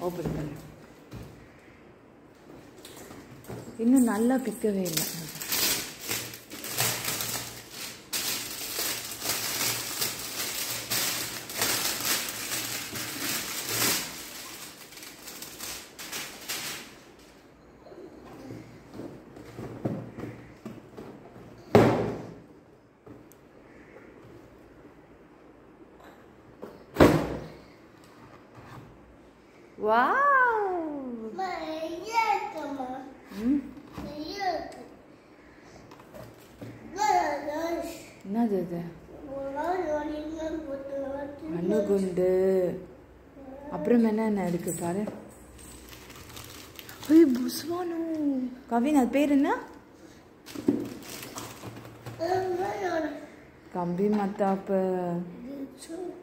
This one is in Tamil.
ஓப்பன் பண்ணு இன்னும் நல்லா பிக்கவே இல்லை வாவ் ம் என்னது இது அணுகுண்டு அப்புறம் என்ன என்ன இருக்கு பாரு ஐய் புஸ்வானு கவின் அது பேர் என்ன கம்பி மத்தாப்பு